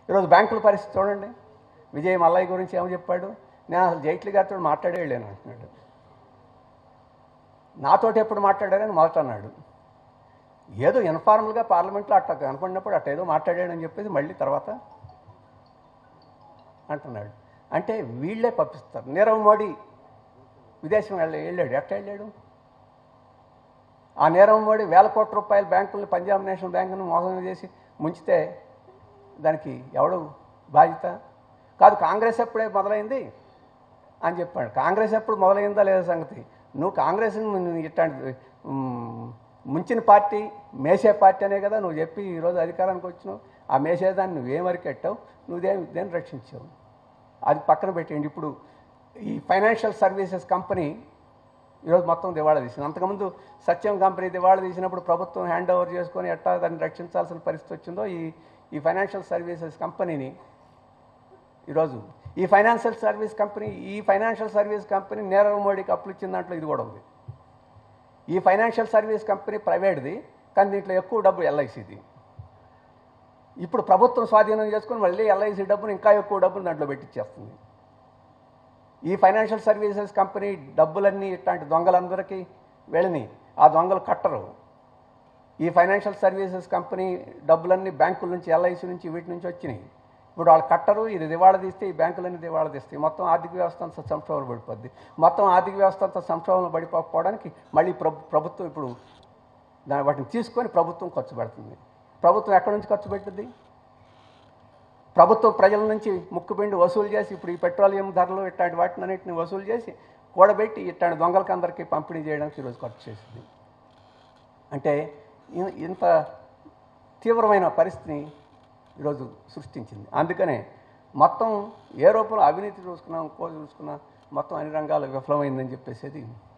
ఈరోజు బ్యాంకుల పరిస్థితి చూడండి విజయ్ మల్లయ్య గురించి ఏమో చెప్పాడు నేను అసలు జైట్లీ గారితో మాట్లాడే వెళ్ళాను అంటున్నాడు నాతోటి ఎప్పుడు మాట్లాడారని మొదట అన్నాడు ఏదో ఇన్ఫార్మల్గా పార్లమెంట్లో అట్ట కనపడినప్పుడు అట్ట ఏదో మాట్లాడాడని చెప్పేసి మళ్ళీ తర్వాత అంటున్నాడు అంటే వీళ్ళే పంపిస్తారు నీరవ్ మోడీ విదేశం వెళ్ళి వెళ్ళాడు ఎట్ట వెళ్ళాడు ఆ నీరవ్ మోడీ వేల కోట్ల రూపాయల బ్యాంకుల్ని పంజాబ్ నేషనల్ బ్యాంకును మోసం చేసి ముంచితే దానికి ఎవడు బాధ్యత కాదు కాంగ్రెస్ ఎప్పుడే మొదలైంది అని చెప్పాడు కాంగ్రెస్ ఎప్పుడు మొదలైందా లేదా సంగతి నువ్వు కాంగ్రెస్ ఇట్లాంటి ఉమ్, ముంచిన పార్టీ మేసే పార్టీ అనే కదా నువ్వు చెప్పి ఈరోజు అధికారానికి వచ్చినావు ఆ మేసేదాన్ని నువ్వేం వరకెట్టావు నువ్వేం దేన్ని రక్షించావు అది పక్కన పెట్టండి ఇప్పుడు ఈ ఫైనాన్షియల్ సర్వీసెస్ కంపెనీ ఈరోజు మొత్తం దివాళా తీసింది అంతకుముందు సత్యం కంపెనీ దివాళా తీసినప్పుడు ప్రభుత్వం హ్యాండ్ ఓవర్ చేసుకొని ఎట్టా దాన్ని రక్షించాల్సిన పరిస్థితి వచ్చిందో ఈ ఈ ఫైనాన్షియల్ సర్వీసెస్ కంపెనీని ఈరోజు ఈ ఫైనాన్షియల్ సర్వీస్ కంపెనీ ఈ ఫైనాన్షియల్ సర్వీస్ కంపెనీ నీరవ్ మోడీకి అప్పులు ఇచ్చిన దాంట్లో ఇది కూడా ఉంది ఈ ఫైనాన్షియల్ సర్వీస్ కంపెనీ ప్రైవేట్ది కానీ దీంట్లో ఎక్కువ డబ్బు ఎల్ఐసిది ఇప్పుడు ప్రభుత్వం స్వాధీనం చేసుకుని మళ్ళీ ఎల్ఐసి డబ్బును ఇంకా ఎక్కువ డబ్బును దాంట్లో పెట్టిచ్చేస్తుంది ఈ ఫైనాన్షియల్ సర్వీసెస్ కంపెనీ డబ్బులన్నీ ఇట్లాంటి దొంగలందరికీ వెళ్ళని ఆ దొంగలు కట్టరు ఈ ఫైనాన్షియల్ సర్వీసెస్ కంపెనీ డబ్బులన్నీ బ్యాంకుల నుంచి ఎల్ఐసి నుంచి వీటి నుంచి వచ్చినాయి ఇప్పుడు వాళ్ళు కట్టరు ఇది దివాళా తీస్తే ఈ బ్యాంకులన్నీ దివాళా తీస్తాయి మొత్తం ఆర్థిక వ్యవస్థ అంతా సంక్షోభం పడిపోద్ది మొత్తం ఆర్థిక వ్యవస్థ అంతా సంక్షోభం పడిపోకపోవడానికి మళ్ళీ ప్రభు ప్రభుత్వం ఇప్పుడు దాని వాటిని తీసుకొని ప్రభుత్వం ఖర్చు పెడుతుంది ప్రభుత్వం ఎక్కడి నుంచి ఖర్చు పెట్టింది ప్రభుత్వం ప్రజల నుంచి ముక్కుపిండి వసూలు చేసి ఇప్పుడు ఈ పెట్రోలియం ధరలు ఇట్లాంటి వాటిని అన్నింటిని వసూలు చేసి కూడబెట్టి ఇట్లాంటి దొంగలకి అందరికీ పంపిణీ చేయడానికి ఈరోజు ఖర్చు చేసింది అంటే ఇ- ఇంత తీవ్రమైన పరిస్థితిని ఈరోజు సృష్టించింది అందుకనే మొత్తం ఏ రూపంలో అవినీతి చూసుకున్నా ఇంకో చూసుకున్నా మొత్తం అన్ని రంగాలు విఫలమైందని చెప్పేసి